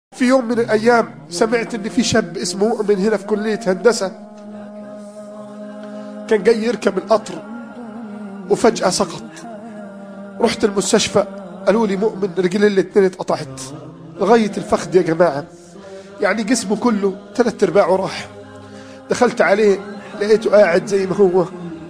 في يوم من الأيام سمعت إن في شاب اسمه مؤمن هنا في كلية هندسة كان جاي يركب القطر وفجأة سقط رحت المستشفى قالوا لي مؤمن رجلين الاتنين اتقطعت لغاية الفخذ يا جماعة يعني جسمه كله ثلاث ارباعه راح دخلت عليه لقيته قاعد زي ما هو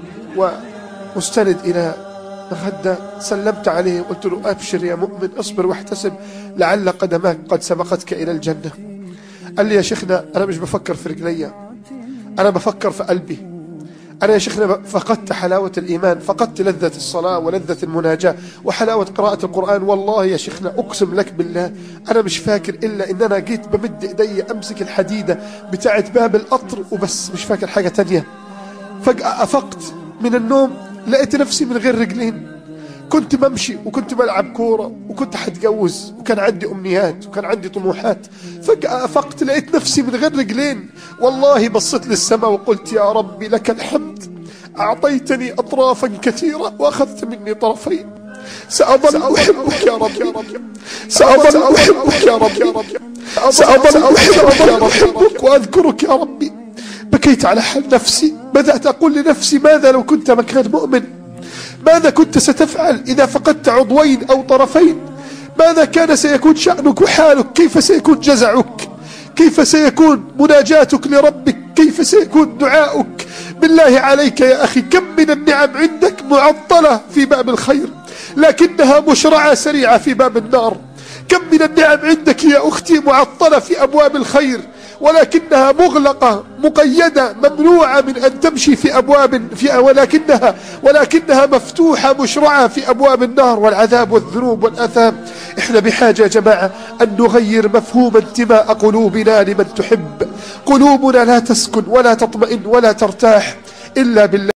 ومستند إلى مخدة سلمت عليه وقلت له أبشر يا مؤمن اصبر واحتسب لعل قدماك قد سبقتك إلى الجنة قال لي يا شيخنا أنا مش بفكر في رجلي أنا بفكر في قلبي أنا يا شيخنا فقدت حلاوة الإيمان فقدت لذة الصلاة ولذة المناجاة وحلاوة قراءة القرآن والله يا شيخنا أقسم لك بالله أنا مش فاكر إلا إن أنا جيت بمد إيدي أمسك الحديدة بتاعت باب القطر وبس مش فاكر حاجة تانية فجأة أفقت من النوم لقيت نفسي من غير رجلين كنت بمشي وكنت بلعب كورة وكنت حتجوز وكان عندي أمنيات وكان عندي طموحات فجأة أفقت لقيت نفسي من غير رجلين والله بصيت للسماء وقلت يا ربي لك الحمد أعطيتني أطرافا كثيرة وأخذت مني طرفين سأظل أحبك يا رب سأظل أحبك يا رب سأظل أحبك يا رب وأذكرك يا ربي بكيت على حال نفسي بدأت أقول لنفسي ماذا لو كنت مكان مؤمن ماذا كنت ستفعل إذا فقدت عضوين أو طرفين ماذا كان سيكون شأنك وحالك كيف سيكون جزعك كيف سيكون مناجاتك لربك كيف سيكون دعاؤك بالله عليك يا أخي كم من النعم عندك معطلة في باب الخير لكنها مشرعة سريعة في باب النار كم من النعم عندك يا أختي معطلة في أبواب الخير ولكنها مغلقة مقيدة ممنوعة من أن تمشي في أبواب في ولكنها ولكنها مفتوحة مشرعة في أبواب النار والعذاب والذنوب والأثام إحنا بحاجة يا جماعة أن نغير مفهوم انتماء قلوبنا لمن تحب قلوبنا لا تسكن ولا تطمئن ولا ترتاح إلا بالله